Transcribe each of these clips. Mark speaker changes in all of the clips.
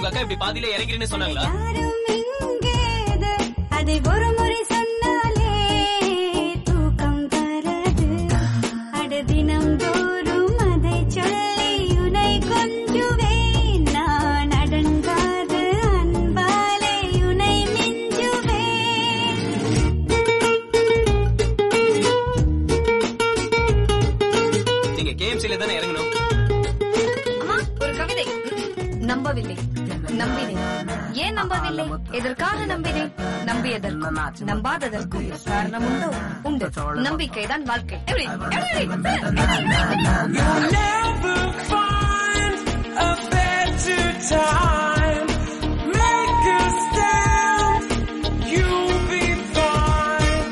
Speaker 1: உங்க அக்கா இப்படி பாதியில இறங்கிறேன்னு சொன்னாங்களா
Speaker 2: யாரும் இங்கேது அதை ஒரு முறை சொன்னாலே தூக்கம் தரது அட தினம் தோறும் அதை சொல்லி உனை கொஞ்சுவேன் நான் அடங்காத அன்பாலே உனை மிஞ்சுவேன்
Speaker 1: நீங்க கேஎம்சில தானே இறங்கணும்
Speaker 3: அம்மா ஒரு கவிதை நம்பவில்லை நம்பினேன் ஏன் நம்பவில்லை எதற்காக நம்பினேன் நம்பியதற்கு நம்பாததற்கு காரணம் உண்டோ உண்டு நம்பிக்கைதான் வாழ்க்கை எப்படி? எப்படி?
Speaker 4: You'll never find a better time. Make a stand, you'll be fine.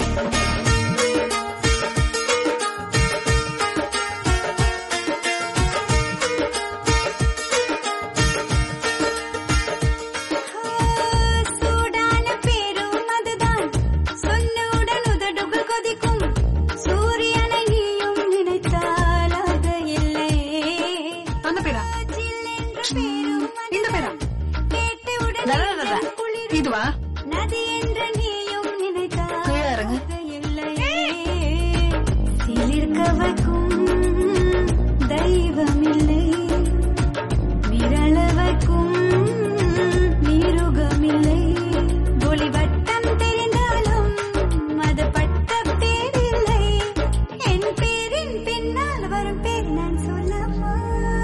Speaker 2: சூடான பேரும் அதுதான் சொன்னவுடன் உதடுகள் கொதிக்கும் சூரியனை நீயும் நினைத்தால் அது இல்லை
Speaker 3: அந்த பேரா
Speaker 2: ஜில்லென்ற பேரும்
Speaker 3: இந்த பேரா
Speaker 2: கேட்டவுடன்
Speaker 3: ல, ல, ல, ல. இதுவா
Speaker 2: நதி என்று நீயும் நினைத்தால்
Speaker 3: கீழே இறங்கு.
Speaker 2: அது இல்லை சிலிர்க்க வைக்கும் தெய்வமில்லை விரல வைக்கும் நீருகமில்லை ஒளிவட்டம் தெரிந்தாலும் அது பட்ட பேரில்லை என் பேரின் பின்னால் வரும் பேர் நான் சொல்லவா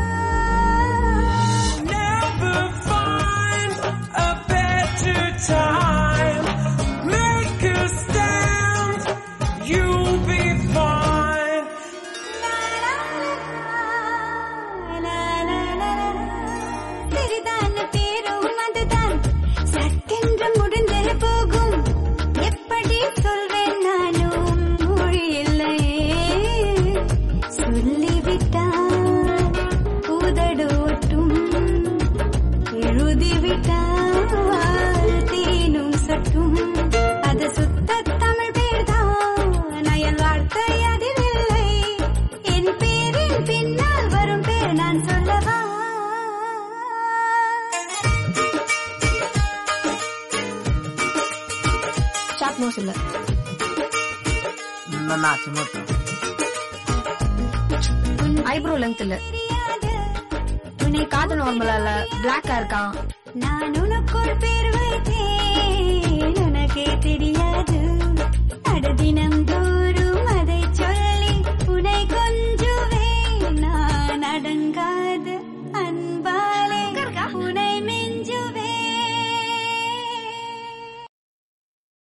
Speaker 4: Never find a better time. Make a stand, you'll be fine.
Speaker 2: சிறிதான பேரும் அதுதான் சட்டென்று முடிந்து போகும் எப்படி சொல்வேன் நானும் மொழி இல்லையே சொல்லிவிட்டால் உதடோட்டும் எழுதிவிட்டால் தேனும் சட்டும் அது சுத்த தமிழ் பேர்தான் அயல் வார்த்தை அதில் இல்லை என் பேரின் பின்னால் வரும் பேர் நான் சொல்லவா
Speaker 3: ஷார்ப் நோஸ் இல்ல ஐப்ரோ லென்த் இல்ல
Speaker 2: தெரியாது
Speaker 3: உன்னை காது நார்மலா இல்ல பிளாக்கா இருக்கான்
Speaker 2: நான் உனக்கு ஒரு பேர் வைத்தேன் உனக்கே தெரியாது அட தினம்